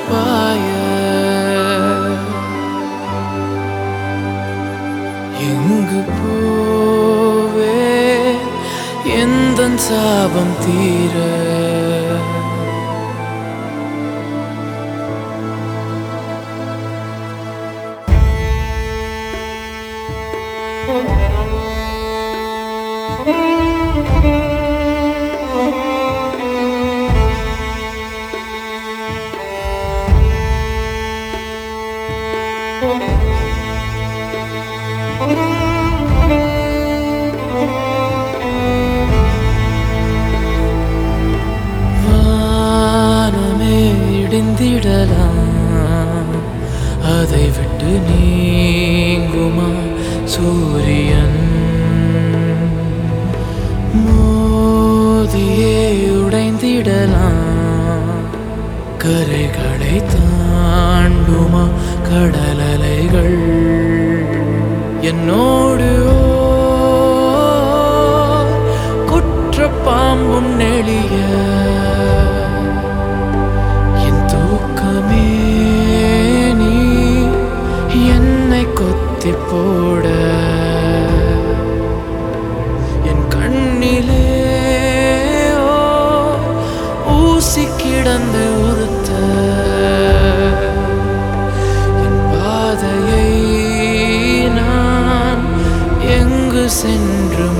பாய எங்கு போவே எந்த சாபம் தீர வானமே இடிந்திடலாம் அதை விட்டு நீங்குமா சூரியன் மோதியே உடைந்திடலாம் கரைகளை தாண்டுமா கடலலைகள் என்னோடு ஓர் குற்றப்பாம்பும் நெளிய என் தூக்கமே நீ என்னை கொத்தி போட என் கண்ணிலே ஓர் ஊசி கிடந்து உறுத்த என் பாதையை நான் எங்கு சென்று